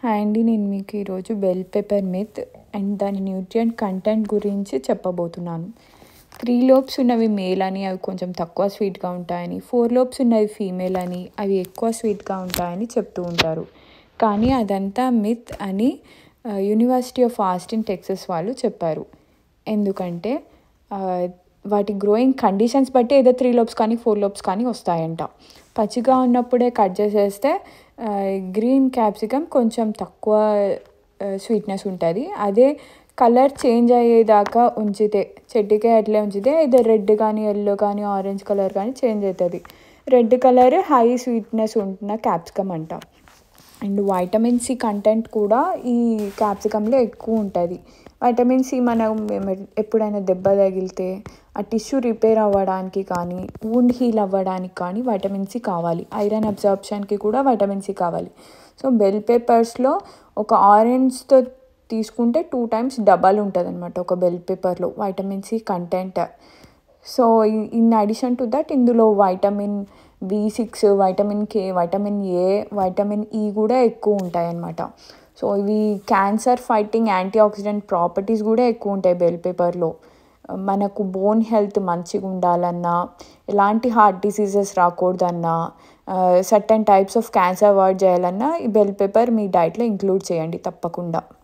hi అండి నేను మీకు ఈరోజు బెల్ పెప్పర్ మిత్ అండ్ దాని న్యూట్రియంట్ కంటెంట్ గురించి చెప్పబోతున్నాను త్రీ లోబ్స్ ఉన్నవి మేల్ అని అవి కొంచెం తక్కువ స్వీట్గా ఉంటాయని ఫోర్ లోబ్స్ ఉన్నవి ఫీమేల్ అని అవి ఎక్కువ స్వీట్గా ఉంటాయని చెప్తూ ఉంటారు కానీ అదంతా మిత్ అని యూనివర్సిటీ ఆఫ్ ఆస్టిన్ టెక్సస్ వాళ్ళు చెప్పారు ఎందుకంటే వాటి గ్రోయింగ్ కండిషన్స్ బట్టి ఏదో త్రీ లోబ్స్ కానీ ఫోర్ లోబ్స్ కానీ వస్తాయంట పచ్చిగా ఉన్నప్పుడే కట్ చేసేస్తే గ్రీన్ క్యాప్సికమ్ కొంచెం తక్కువ స్వీట్నెస్ ఉంటుంది అదే కలర్ చేంజ్ అయ్యేదాకా ఉంచితే చెట్టుకే అట్లే ఉంచితే ఇది రెడ్ కానీ ఎల్లో కానీ ఆరెంజ్ కలర్ కానీ చేంజ్ అవుతుంది రెడ్ కలర్ హై స్వీట్నెస్ ఉంటున్న క్యాప్సికమ్ అంట అండ్ వైటమిన్ సి కంటెంట్ కూడా ఈ క్యాప్సికంలో ఎక్కువ ఉంటుంది వైటమిన్ సి మనం ఎప్పుడైనా దెబ్బ తగిలితే ఆ టిష్యూ రిపేర్ అవ్వడానికి కానీ వూండ్ హీల్ అవ్వడానికి కానీ వైటమిన్ సి కావాలి ఐరన్ అబ్జార్ప్షన్కి కూడా వైటమిన్ సి కావాలి సో బెల్ పేపర్స్లో ఒక ఆరెంజ్తో తీసుకుంటే టూ టైమ్స్ డబల్ ఉంటుంది అనమాట ఒక బెల్ పేపర్లో vitamin C content so in addition to that ఇందులో vitamin B six vitamin K vitamin A vitamin E కూడా ఎక్కువ ఉంటాయి అన్నమాట సో ఇవి cancer fighting antioxidant properties కూడా ఎక్కువ ఉంటాయి బెల్ పేపర్లో మనకు బోన్ హెల్త్ మంచిగా ఉండాలన్నా ఎలాంటి హార్ట్ డిసీజెస్ రాకూడదన్నా certain types of cancer avoid చేయాలన్నా ఈ బెల్ పేపర్ మీ డైట్లో ఇంక్లూడ్ చేయండి తప్పకుండా